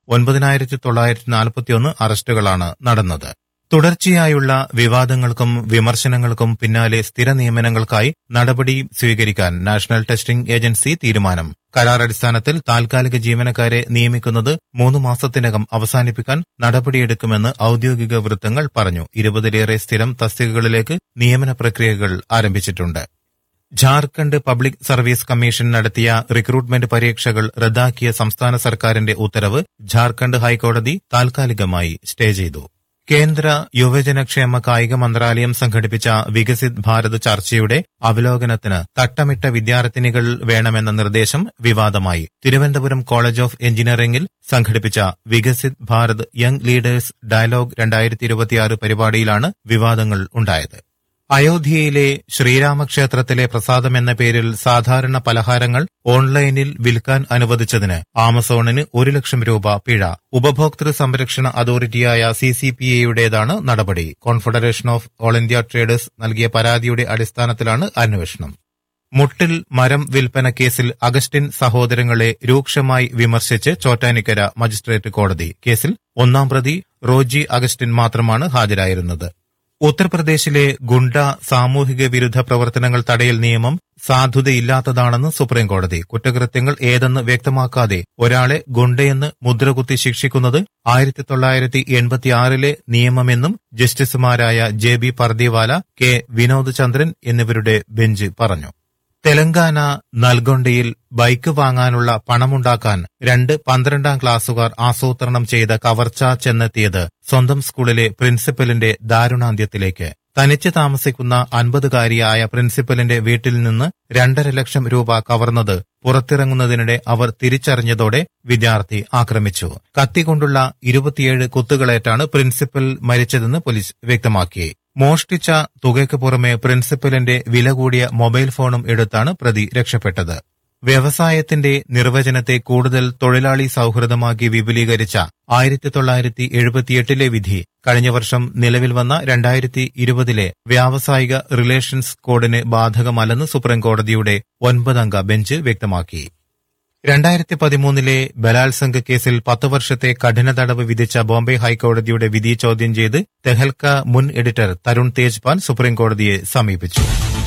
ഒൻപതിനായിരത്തി തൊള്ളായിരത്തി നാൽപ്പത്തിയൊന്ന് അറസ്റ്റുകളാണ് നടന്നത് തുടർച്ചയായുള്ള വിവാദങ്ങൾക്കും വിമർശനങ്ങൾക്കും പിന്നാലെ സ്ഥിര നിയമനങ്ങൾക്കായി നടപടി സ്വീകരിക്കാൻ നാഷണൽ ടെസ്റ്റിംഗ് ഏജൻസി തീരുമാനം കരാറടിസ്ഥാനത്തിൽ താൽക്കാലിക ജീവനക്കാരെ നിയമിക്കുന്നത് മൂന്ന് മാസത്തിനകം അവസാനിപ്പിക്കാൻ നടപടിയെടുക്കുമെന്ന് ഔദ്യോഗിക വൃത്തങ്ങൾ പറഞ്ഞു ഇരുപതിലേറെ സ്ഥിരം തസ്തികകളിലേക്ക് നിയമന പ്രക്രിയകൾ ആരംഭിച്ചിട്ടുണ്ട് ജാർഖണ്ഡ് പബ്ലിക് സർവീസ് കമ്മീഷൻ നടത്തിയ റിക്രൂട്ട്മെന്റ് പരീക്ഷകൾ റദ്ദാക്കിയ സംസ്ഥാന സർക്കാരിന്റെ ഉത്തരവ് ജാർഖണ്ഡ് ഹൈക്കോടതി താൽക്കാലികമായി സ്റ്റേ ചെയ്തു കേന്ദ്ര യുവജനക്ഷേമ കായിക മന്ത്രാലയം സംഘടിപ്പിച്ച വികസിത് ഭാരത് ചർച്ചയുടെ അവലോകനത്തിന് തട്ടമിട്ട വിദ്യാർത്ഥിനികൾ വേണമെന്ന നിർദ്ദേശം വിവാദമായി തിരുവനന്തപുരം കോളേജ് ഓഫ് എഞ്ചിനീയറിംഗിൽ സംഘടിപ്പിച്ച Viksit Bharat young leaders dialogue രണ്ടായിരത്തി ഇരുപത്തിയാറ് പരിപാടിയിലാണ് വിവാദങ്ങൾ ഉണ്ടായത് അയോധ്യയിലെ ശ്രീരാമക്ഷേത്രത്തിലെ പ്രസാദം എന്ന പേരിൽ സാധാരണ പലഹാരങ്ങൾ ഓൺലൈനിൽ വിൽക്കാൻ അനുവദിച്ചതിന് ആമസോണിന് ഒരു ലക്ഷം രൂപ പിഴ ഉപഭോക്തൃ സംരക്ഷണ അതോറിറ്റിയായ സി സി പി എയുടേതാണ് നടപടി confederation of all India traders നൽകിയ പരാതിയുടെ അടിസ്ഥാനത്തിലാണ് അന്വേഷണം മുട്ടിൽ മരം വിൽപ്പന കേസിൽ അഗസ്റ്റിൻ സഹോദരങ്ങളെ രൂക്ഷമായി വിമർശിച്ച് ചോറ്റാനിക്കര മജിസ്ട്രേറ്റ് കോടതി കേസിൽ ഒന്നാം പ്രതി റോജി അഗസ്റ്റിൻ മാത്രമാണ് ഹാജരായിരുന്നത് ഉത്തർപ്രദേശിലെ ഗുണ്ട സാമൂഹിക വിരുദ്ധ പ്രവർത്തനങ്ങൾ തടയൽ നിയമം സാധുതയില്ലാത്തതാണെന്ന് സുപ്രീംകോടതി കുറ്റകൃത്യങ്ങൾ ഏതെന്ന് വ്യക്തമാക്കാതെ ഒരാളെ ഗുണ്ടയെന്ന് മുദ്രകുത്തി ശിക്ഷിക്കുന്നത് ആയിരത്തി തൊള്ളായിരത്തി എൺപത്തിയാറിലെ നിയമമെന്നും ജസ്റ്റിസുമാരായ J B Pardiwala K Vinod Chandran എന്നിവരുടെ ബെഞ്ച് പറഞ്ഞു തെലങ്കാന നൽഗൊണ്ടയിൽ ബൈക്ക് വാങ്ങാനുള്ള പണമുണ്ടാക്കാൻ രണ്ട് പന്ത്രണ്ടാം ക്ലാസ്സുകാർ ആസൂത്രണം ചെയ്ത കവർച്ച ചെന്നെത്തിയത് സ്വന്തം സ്കൂളിലെ പ്രിൻസിപ്പലിന്റെ ദാരുണാന്ത്യത്തിലേക്ക് തനിച്ച് താമസിക്കുന്ന അൻപതുകാരിയായ പ്രിൻസിപ്പലിന്റെ വീട്ടിൽ നിന്ന് രണ്ടര ലക്ഷം രൂപ കവർന്നത് പുറത്തിറങ്ങുന്നതിനിടെ അവർ തിരിച്ചറിഞ്ഞതോടെ വിദ്യാർത്ഥി ആക്രമിച്ചു കത്തികൊണ്ടുള്ള ഇരുപത്തിയേഴ് കുത്തുകളേറ്റാണ് പ്രിൻസിപ്പൽ മരിച്ചതെന്ന് പോലീസ് വ്യക്തമാക്കി മോഷ്ടിച്ച തുകയ്ക്ക് പുറമെ പ്രിൻസിപ്പലിന്റെ വില കൂടിയ മൊബൈൽ ഫോണും എടുത്താണ് പ്രതി രക്ഷപ്പെട്ടത് വ്യവസായത്തിന്റെ നിർവചനത്തെ കൂടുതൽ തൊഴിലാളി സൌഹൃദമാക്കി വിപുലീകരിച്ച ആയിരത്തി തൊള്ളായിരത്തി എഴുപത്തിയെട്ടിലെ വിധി കഴിഞ്ഞ വർഷം നിലവിൽ വന്ന രണ്ടായിരത്തി ഇരുപതിലെ വ്യാവസായിക റിലേഷൻസ് കോഡിന് ബാധകമല്ലെന്ന് സുപ്രീംകോടതിയുടെ ഒൻപതംഗ ബെഞ്ച് വ്യക്തമാക്കി രണ്ടായിരത്തി പതിമൂന്നിലെ ബലാത്സംഗ കേസിൽ പത്ത് വർഷത്തെ കഠിന തടവ് വിധിച്ച ബോംബെ ഹൈക്കോടതിയുടെ വിധി ചോദ്യം ചെയ്ത് തെഹൽക്ക മുൻ എഡിറ്റർ തരുൺ തേജ്പാൽ സുപ്രീംകോടതിയെ സമീപിച്ചു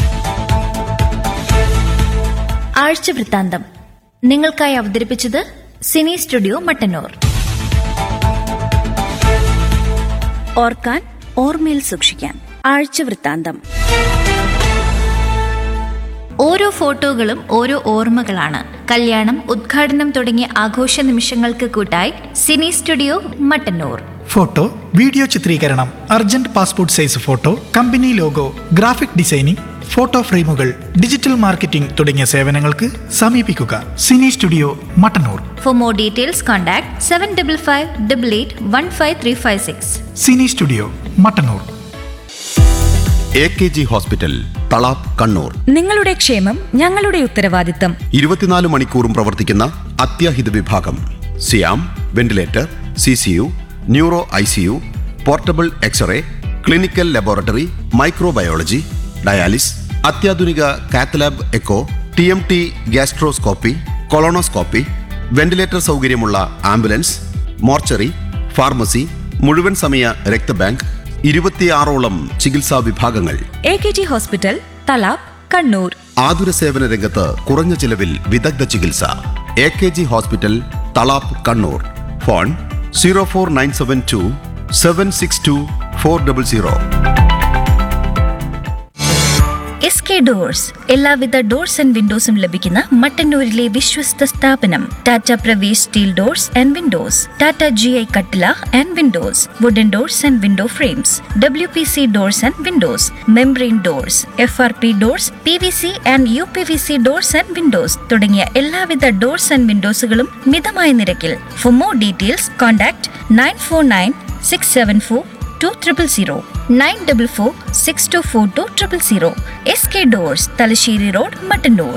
ആഴ്ച വൃത്താന്തം നിങ്ങൾക്കായി അവതരിപ്പിച്ചത് സിനി സ്റ്റുഡിയോ മട്ടന്നൂർ ഓർക്കാൻ ഓർമ്മയിൽ സൂക്ഷിക്കാൻ ആഴ്ച വൃത്താന്തം ഓരോ ഫോട്ടോകളും ഓരോ ഓർമ്മകളാണ് കല്യാണം ഉദ്ഘാടനം തുടങ്ങിയ ആഘോഷ നിമിഷങ്ങൾക്ക് കൂട്ടായി cine studio Mattannur photo video ചിത്രീകരണം urgent passport size photo company logo graphic designing photo ഫ്രെയിമുകൾ ഡിജിറ്റൽ മാർക്കറ്റിംഗ് തുടങ്ങിയ സേവനങ്ങൾക്ക് സമീപിക്കുക cine studio Mattannur for more details contact seven double five double eight one five three five six cine studio Mattannur A K G hospital Thalap Kannur നിങ്ങളുടെ ക്ഷേമം ഞങ്ങളുടെ ഉത്തരവാദിത്തം ഇരുപത്തിനാല് മണിക്കൂറും പ്രവർത്തിക്കുന്ന അത്യാഹിത വിഭാഗം സിയാം ventilator C C U neuro I C U portable X ray clinical laboratory microbiology dialysis അത്യാധുനിക cath lab echo T M T gastroscopy colonoscopy ventilator സൗകര്യമുള്ള ആംബുലൻസ് മോർച്ചറി ഫാർമസി മുഴുവൻ സമയ രക്തബാങ്ക് ഇരുപത്തിയാറോളം ചികിത്സാ വിഭാഗങ്ങൾ A K G hospital Thalap Kannur ആതുര സേവന രംഗത്ത് കുറഞ്ഞ ചിലവിൽ വിദഗ്ധ ചികിത്സ A K G hospital Thalap Kannur phone zero four nine seven two seven six two four double zero S K doors എല്ലാവിധ ഡോർസ് ആൻഡ് വിൻഡോസും ലഭിക്കുന്ന മട്ടന്നൂരിലെ വിശ്വസ്ത സ്ഥാപനം Tata Pravesh steel doors and windows Tata G I കട്ടില and windows wooden doors and window frames W P C doors and windows membrane doors F R P doors P V C and U P V C doors and windows തുടങ്ങിയ എല്ലാവിധ doors and വിൻഡോസുകളും മിതമായ നിരക്കിൽ for more details contact nine four nine six seven four two triple zero nine double four six two four two triple zero S K doors Thalassery road Mattannur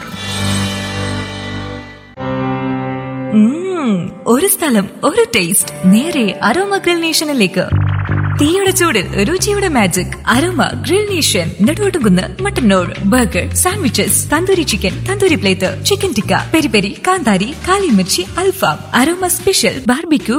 ഉം, ഒരു സ്ഥലം ഒരു taste നേരെ അരോമ ഗ്രിൽ നേഷനിലേക്ക് തീയുടെ ചൂടിൽ രുചിയുടെ magic aroma grill nation Neduvattukunnu Mattannur burger sandwiches tandoori chicken tandoori plate chicken tikka peri peri കാന്താരി കാലിമിർച്ചി അൽഫാം അരോമ സ്പെഷ്യൽ ബാർബിക്യൂ